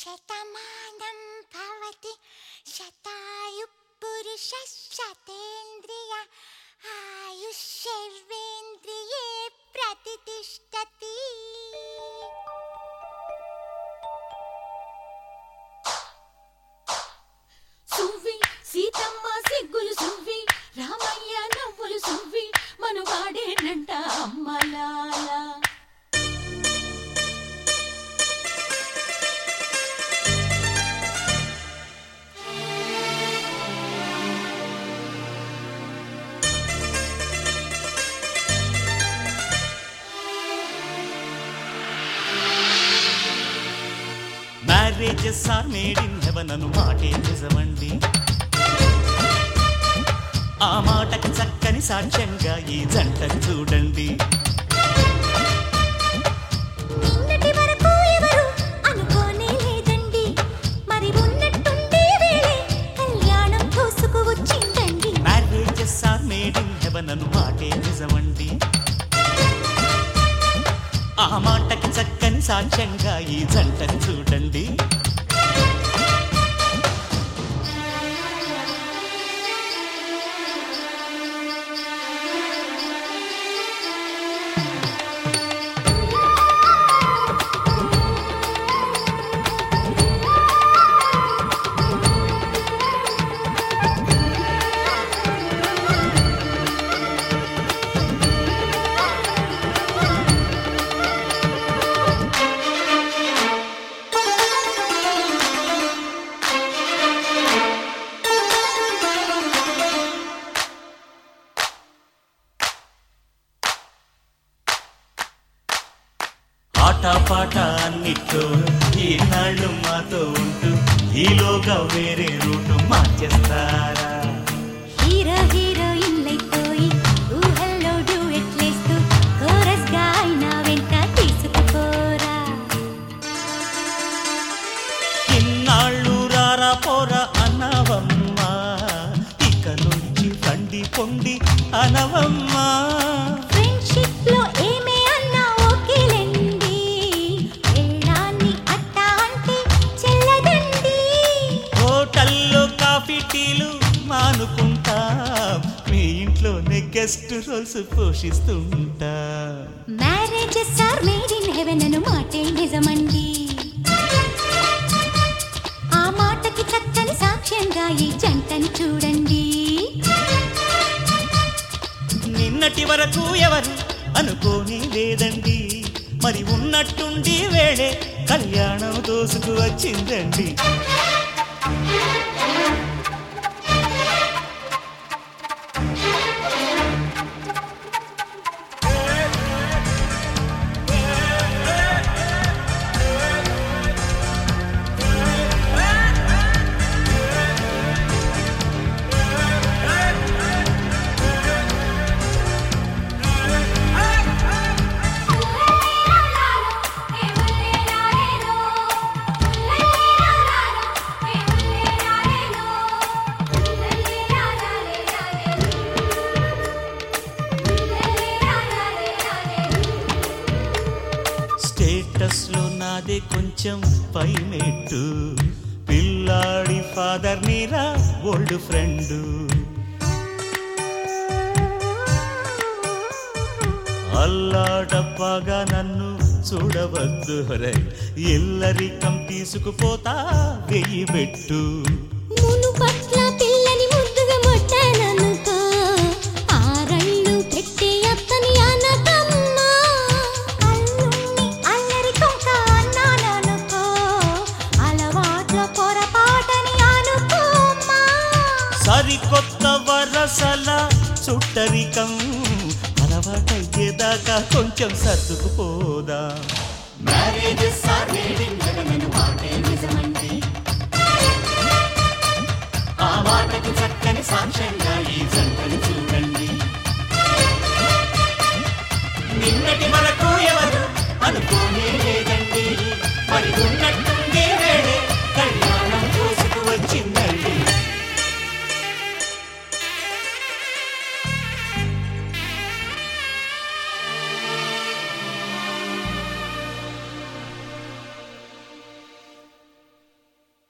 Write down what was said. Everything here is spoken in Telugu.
శతమానం భవతి శతాయు పురుష శతేంద్రియ ఆయుష్యేంద్రియే ప్రతిష్టతి సువ్వి సీతమ్మ సిగ్గులు సువ్వి రామయ్య నవ్వులు సువ్వి మనువాడేనంట అమ్మలాల marriages are made in heaven అను మాటే నిజమండి ఆ మాటకి చక్కని సాక్ష్యంగా ఈ జంటను చూడండి నిన్నటి వరకు ఎవరు అనుకోనే లేదండి మరి ఉన్నట్టుండి వేళే కళ్యాణం కోసుకు వచ్చిందండి marriages are made in heaven అను మాటే నిజమండి ఆ మాటకి చక్కని సాక్ష్యంగా ఈ జంటను చూడండి ఆట పాట అన్నిట్లో ఈనాళ్ళు మాతో ఉంటూ ఈలోగా వేరే రూటు మార్చేస్తారా హీరో హీరోయిన్లైపోయి ఊహల్లో డ్యూయెట్లేస్తూ కోరస్ గా అయినా వెంట తీసుకుపోరా ఇన్నాళ్ళు రారా పోరా అనవమ్మా ఇక నుంచి రండి పొండి అనవమ్మా ఫ్రెండ్షిప్ లో ఏమే అన్నా ఓకేలేండి వెళ్ళాన్ని అట్టా అంటే చెల్లదండి హోటల్లో కాఫీ టీలు మానుకుంటా మీ ఇంట్లోనే గెస్ట్ రోల్స్ పోషిస్తుంటా marriages are made in heaven అను మాటే నిజమండి ఆ మాటకి చక్కని సాక్ష్యంగా ఈ జంటని చూడండి నిన్నటి వరకు ఎవరు అనుకోని లేదండి మరి ఉన్నట్టుండి వేళే కళ్యాణం దోసుకు వచ్చిందండి స్టేటస్ లో నాదే కొంచెం పైమెట్టు పిల్లాడి ఫాదర్ నీరా ఓల్డ్ ఫ్రెండ్ అల్లాడప్పగా నన్ను చూడవద్దు రై ఎల్లరికం తీసుకుపోతా వెయ్యి పెట్టు మును పట్ల పిల్లని ముద్దుగా ముట్టాననుకో ఆరళ్ళు పెట్టి అత్తని అనకమ్మా అల్లుణ్ణి అల్లరి కొంక అన్నాననుకో అలవాట్ల పొరపాటని అనుకోమ్మా సరికొత్త వరసల చుట్టరికం అలవాటయ్యేదాకా కొంచెం సర్దుకుపోదా marriages are made in heaven అను మాటే నిజమండి ఆ మాటకి చక్కని సాక్ష్యంగా ఈ